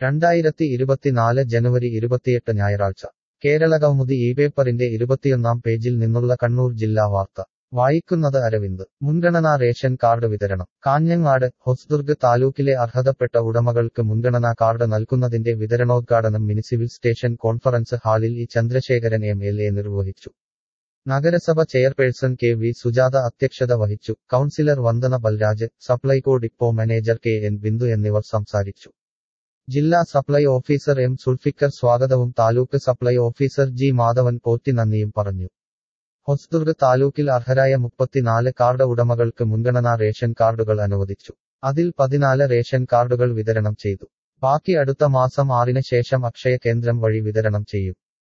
രണ്ടായിരത്തി ഇരുപത്തിനാല് ജനുവരി ഇരുപത്തിയെട്ട് ഞായറാഴ്ച കേരള കൗമുദി ഈ പേപ്പറിന്റെ ഇരുപത്തിയൊന്നാം പേജിൽ നിന്നുള്ള കണ്ണൂർ ജില്ലാ വാർത്ത വായിക്കുന്നത് അരവിന്ദ് മുൻഗണനാ റേഷൻ കാർഡ് വിതരണം കാഞ്ഞങ്ങാട് ഹൊസ്ദുർഗ് താലൂക്കിലെ അർഹതപ്പെട്ട ഉടമകൾക്ക് മുൻഗണനാ കാർഡ് നൽകുന്നതിന്റെ വിതരണോദ്ഘാടനം മുനിസിപ്പൽ സ്റ്റേഷൻ കോൺഫറൻസ് ഹാളിൽ E Chandrasekharan M L A നിർവഹിച്ചു നഗരസഭ ചെയർപേഴ്സൺ കെ വി സുജാത അധ്യക്ഷത വഹിച്ചു councillor Vandana Balraj Supplyco depot manager K N Bindu എന്നിവർ സംസാരിച്ചു ജില്ലാ സപ്ലൈ ഓഫീസർ എം സുൾഫിക്കർ സ്വാഗതവും taluk supply officer G Madhavan Potti നന്ദിയും പറഞ്ഞു ഹൊസ്ദുർഗ് താലൂക്കിൽ അർഹരായ മുപ്പത്തിനാല് കാർഡ് ഉടമകൾക്ക് മുൻഗണനാ റേഷൻ കാർഡുകൾ അനുവദിച്ചു അതിൽ പതിനാല് റേഷൻ കാർഡുകൾ വിതരണം ചെയ്തു ബാക്കി അടുത്ത മാസം ആറിന് ശേഷം അക്ഷയ കേന്ദ്രം വഴി വിതരണം ചെയ്യും